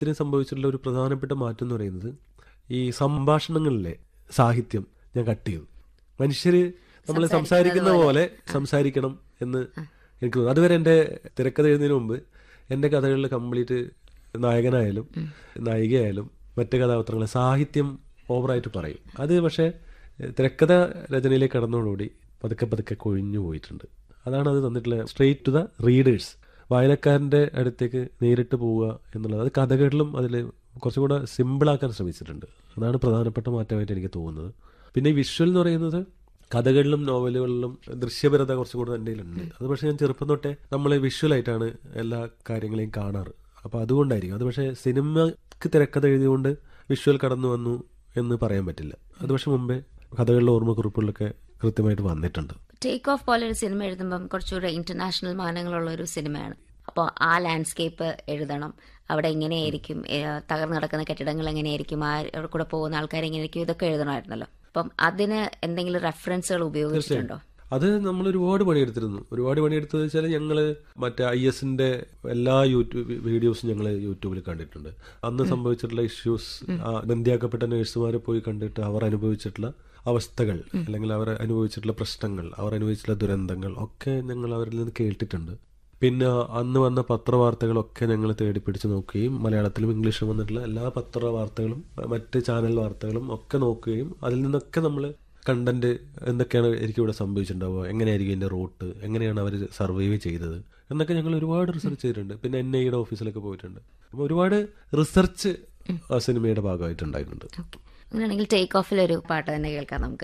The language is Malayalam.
ഇതിന് സംഭവിച്ചിട്ടുള്ള ഒരു പ്രധാനപ്പെട്ട മാറ്റം എന്ന് പറയുന്നത് ഈ സംഭാഷണങ്ങളിലെ സാഹിത്യം ഞാൻ കട്ട് ചെയ്തു മനുഷ്യര് നമ്മൾ സംസാരിക്കുന്ന പോലെ സംസാരിക്കണം എന്ന് എനിക്ക് തോന്നുന്നു അതുവരെ എൻ്റെ തിരക്കഥ എഴുതുന്നതിന് മുമ്പ് എൻ്റെ കഥകളിൽ കംപ്ലീറ്റ് നായകനായാലും നായികയായാലും മറ്റ് കഥാപാത്രങ്ങളെ സാഹിത്യം ഓവറായിട്ട് പറയും അത് പക്ഷേ തിരക്കഥ രചനയിലേക്ക് കടന്നതോടുകൂടി പതുക്കെ പതുക്കെ കൊഴിഞ്ഞു പോയിട്ടുണ്ട് അതാണ് അത് തന്നിട്ടുള്ള സ്ട്രെയിറ്റ് ടു ദ റീഡേഴ്സ് വായനക്കാരൻ്റെ അടുത്തേക്ക് നേരിട്ട് പോവുക എന്നുള്ളത് അത് കഥകളിലും അതിൽ കുറച്ചും കൂടെ സിമ്പിളാക്കാൻ ശ്രമിച്ചിട്ടുണ്ട് അതാണ് പ്രധാനപ്പെട്ട മാറ്റമായിട്ട് എനിക്ക് തോന്നുന്നത് പിന്നെ ഈ വിഷ്വൽ എന്ന് പറയുന്നത് കഥകളിലും നോവലുകളിലും ദൃശ്യപരത കുറച്ചും കൂടെ എൻ്റെ കയ്യിലുണ്ട് അത് പക്ഷേ ഞാൻ ചെറുപ്പം തൊട്ടേ നമ്മൾ വിഷ്വലായിട്ടാണ് എല്ലാ കാര്യങ്ങളെയും കാണാറ് അപ്പോൾ അതുകൊണ്ടായിരിക്കും അത് പക്ഷേ സിനിമക്ക് തിരക്കഥ എഴുതിയുകൊണ്ട് വിഷ്വൽ കടന്നു വന്നു എന്ന് പറയാൻ പറ്റില്ല അത് പക്ഷെ മുമ്പേ കഥകളിലെ ഓർമ്മക്കുറിപ്പുകളിലൊക്കെ കൃത്യമായിട്ട് വന്നിട്ടുണ്ട് ടേക്ക് ഓഫ് പോലെ ഒരു സിനിമ എഴുതുമ്പം കുറച്ചുകൂടെ ഇന്റർനാഷണൽ മാനങ്ങളുള്ള ഒരു സിനിമയാണ് അപ്പോൾ ആ ലാൻഡ്സ്കേപ്പ് എഴുതണം അവിടെ എങ്ങനെയായിരിക്കും ഏഹ്, തകർന്നു കിടക്കുന്ന കെട്ടിടങ്ങൾ എങ്ങനെയായിരിക്കും ആ അവിടെ കൂടെ പോകുന്ന ആൾക്കാർ എങ്ങനെയായിരിക്കും ഇതൊക്കെ എഴുതണമായിരുന്നല്ലോ അപ്പം അതിന് എന്തെങ്കിലും റെഫറൻസുകൾ ഉപയോഗിച്ചിട്ടുണ്ടോ അത് നമ്മൾ ഒരുപാട് പണിയെടുത്തിരുന്നു ഒരുപാട് പണിയെടുത്തത് വെച്ചാൽ ഞങ്ങൾ മറ്റേ ഐ എസിന്റെ എല്ലാ യൂട്യൂബ് വീഡിയോസും ഞങ്ങൾ യൂട്യൂബിൽ കണ്ടിട്ടുണ്ട് അന്ന് സംഭവിച്ചിട്ടുള്ള ഇഷ്യൂസ് ബന്ധിയാക്കപ്പെട്ട നഴ്സുമാരെ പോയി കണ്ടിട്ട് അവർ അനുഭവിച്ചിട്ടുള്ള അവസ്ഥകൾ അല്ലെങ്കിൽ അവർ അനുഭവിച്ചിട്ടുള്ള പ്രശ്നങ്ങൾ അവർ അനുഭവിച്ചിട്ടുള്ള ദുരന്തങ്ങൾ ഒക്കെ ഞങ്ങൾ അവരിൽ നിന്ന് കേട്ടിട്ടുണ്ട് പിന്നെ അന്ന് വന്ന പത്രവാർത്തകളൊക്കെ ഞങ്ങൾ തേടി പിടിച്ച് നോക്കുകയും മലയാളത്തിലും ഇംഗ്ലീഷിലും വന്നിട്ടുള്ള എല്ലാ പത്രവാർത്തകളും മറ്റ് ചാനൽ വാർത്തകളും ഒക്കെ നോക്കുകയും അതിൽ നിന്നൊക്കെ നമ്മൾ കണ്ടന്റ് എന്തൊക്കെയാണ് എനിക്ക് ഇവിടെ സംഭവിച്ചിട്ടുണ്ടാവുക എങ്ങനെയായിരിക്കും ഇതിന്റെ റൂട്ട് എങ്ങനെയാണ് അവർ സർവൈവ് ചെയ്തത് എന്നൊക്കെ ഞങ്ങൾ ഒരുപാട് റിസർച്ച് ചെയ്തിട്ടുണ്ട് പിന്നെ എൻ ഐയുടെ ഓഫീസിലൊക്കെ പോയിട്ടുണ്ട് അപ്പോൾ ഒരുപാട് റിസർച്ച് ആ സിനിമയുടെ ഭാഗമായിട്ടുണ്ടായിട്ടുണ്ട് അങ്ങനെയാണെങ്കിൽ ടേക്ക് ഓഫിലൊരു പാട്ട് തന്നെ കേൾക്കാം നമുക്ക്